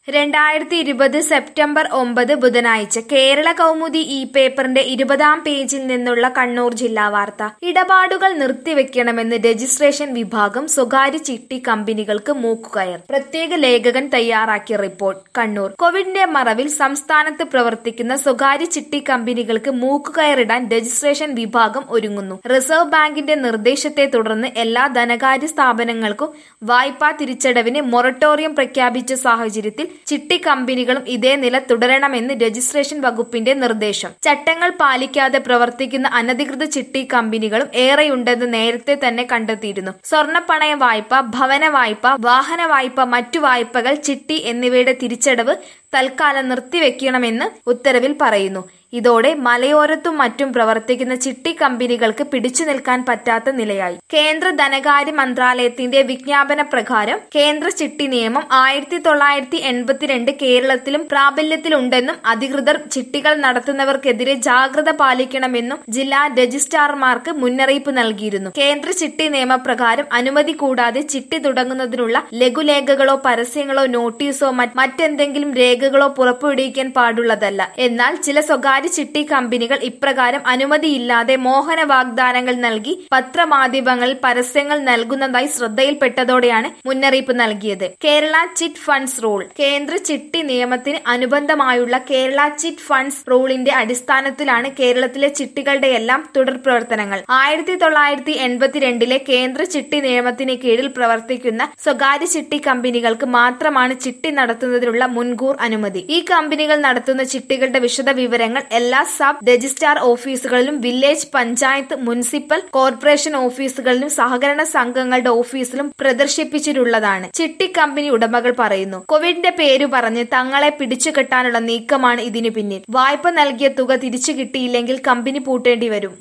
രണ്ടായിരത്തി ഇരുപത് സെപ്റ്റംബർ ഒമ്പത് ബുധനാഴ്ച കേരള കൗമുദി ഈ പേപ്പറിന്റെ ഇരുപതാം പേജിൽ നിന്നുള്ള കണ്ണൂർ ജില്ലാ വാർത്ത ഇടപാടുകൾ നിർത്തിവെക്കണമെന്ന് രജിസ്ട്രേഷൻ വിഭാഗം സ്വകാര്യ ചിട്ടി കമ്പനികൾക്ക് മൂക്കുകയർ പ്രത്യേക ലേഖകൻ തയ്യാറാക്കിയ റിപ്പോർട്ട് കണ്ണൂർ കോവിഡിന്റെ മറവിൽ സംസ്ഥാനത്ത് പ്രവർത്തിക്കുന്ന സ്വകാര്യ ചിട്ടി കമ്പനികൾക്ക് മൂക്കുകയറിടാൻ രജിസ്ട്രേഷൻ വിഭാഗം ഒരുങ്ങുന്നു റിസർവ് ബാങ്കിന്റെ നിർദ്ദേശത്തെ തുടർന്ന് എല്ലാ ധനകാര്യ സ്ഥാപനങ്ങൾക്കും വായ്പാ തിരിച്ചടവിന് മൊറട്ടോറിയം പ്രഖ്യാപിച്ച സാഹചര്യത്തിൽ ചിട്ടി കമ്പനികളും ഇതേ നില തുടരണമെന്ന് രജിസ്ട്രേഷൻ വകുപ്പിന്റെ നിർദ്ദേശം ചട്ടങ്ങൾ പാലിക്കാതെ പ്രവർത്തിക്കുന്ന അനധികൃത ചിട്ടി കമ്പനികളും ഏറെയുണ്ടെന്ന് നേരത്തെ തന്നെ കണ്ടെത്തിയിരുന്നു സ്വർണ്ണപ്പണയ വായ്പ ഭവന വായ്പ വാഹന വായ്പ മറ്റു വായ്പകൾ ചിട്ടി എന്നിവയുടെ തിരിച്ചടവ് തൽക്കാലം നിർത്തിവെക്കണമെന്ന് ഉത്തരവിൽ പറയുന്നു ഇതോടെ മലയോരത്തും മറ്റും പ്രവർത്തിക്കുന്ന ചിട്ടി കമ്പനികൾക്ക് പിടിച്ചു നിൽക്കാൻ പറ്റാത്ത നിലയായി കേന്ദ്ര ധനകാര്യ മന്ത്രാലയത്തിന്റെ വിജ്ഞാപന പ്രകാരം കേന്ദ്ര ചിട്ടി നിയമം ആയിരത്തി തൊള്ളായിരത്തി എൺപത്തിരണ്ട് കേരളത്തിലും പ്രാബല്യത്തിലുണ്ടെന്നും അധികൃതർ ചിട്ടികൾ നടത്തുന്നവർക്കെതിരെ ജാഗ്രത പാലിക്കണമെന്നും ജില്ലാ രജിസ്ട്രാർമാർക്ക് മുന്നറിയിപ്പ് നൽകിയിരുന്നു കേന്ദ്ര ചിട്ടി നിയമപ്രകാരം അനുമതി കൂടാതെ ചിട്ടി തുടങ്ങുന്നതിനുള്ള ലഘുലേഖകളോ പരസ്യങ്ങളോ നോട്ടീസോ മറ്റെന്തെങ്കിലും രേഖകളോ പുറപ്പെടുവിക്കാൻ പാടുള്ളതല്ല എന്നാൽ ചില സ്വകാര്യ ചിട്ടി കമ്പനികൾ ഇപ്രകാരം അനുമതിയില്ലാതെ മോഹന വാഗ്ദാനങ്ങൾ നൽകി പത്രമാധ്യമങ്ങളിൽ പരസ്യങ്ങൾ നൽകുന്നതായി ശ്രദ്ധയിൽപ്പെട്ടതോടെയാണ് മുന്നറിയിപ്പ് നൽകിയത് കേരള ചിറ്റ് ഫണ്ട്സ് റൂൾ കേന്ദ്ര ചിട്ടി നിയമത്തിന് അനുബന്ധമായുള്ള കേരള ചിറ്റ് ഫണ്ട്സ് റൂളിന്റെ അടിസ്ഥാനത്തിലാണ് കേരളത്തിലെ ചിട്ടികളുടെയെല്ലാം തുടർ പ്രവർത്തനങ്ങൾ ആയിരത്തി തൊള്ളായിരത്തി എൺപത്തിരണ്ടിലെ കേന്ദ്ര ചിട്ടി നിയമത്തിന് കീഴിൽ പ്രവർത്തിക്കുന്ന സ്വകാര്യ ചിട്ടി കമ്പനികൾക്ക് മാത്രമാണ് ചിട്ടി നടത്തുന്നതിനുള്ള മുൻകൂർ അനുമതി ഈ കമ്പനികൾ നടത്തുന്ന ചിട്ടികളുടെ വിശദ വിവരങ്ങൾ എല്ലാ സബ് രജിസ്ട്രാർ ഓഫീസുകളിലും വില്ലേജ് പഞ്ചായത്ത് മുനിസിപ്പൽ കോർപ്പറേഷൻ ഓഫീസുകളിലും സഹകരണ സംഘങ്ങളുടെ ഓഫീസിലും പ്രദർശിപ്പിച്ചിട്ടുള്ളതാണ് ചിട്ടി കമ്പനി ഉടമകൾ പറയുന്നു കോവിഡിന്റെ പേരു പറഞ്ഞ് തങ്ങളെ പിടിച്ചുകെട്ടാനുള്ള നീക്കമാണ് ഇതിനു പിന്നിൽ വായ്പ നൽകിയ തുക തിരിച്ചു കിട്ടിയില്ലെങ്കിൽ കമ്പനി പൂട്ടേണ്ടി വരും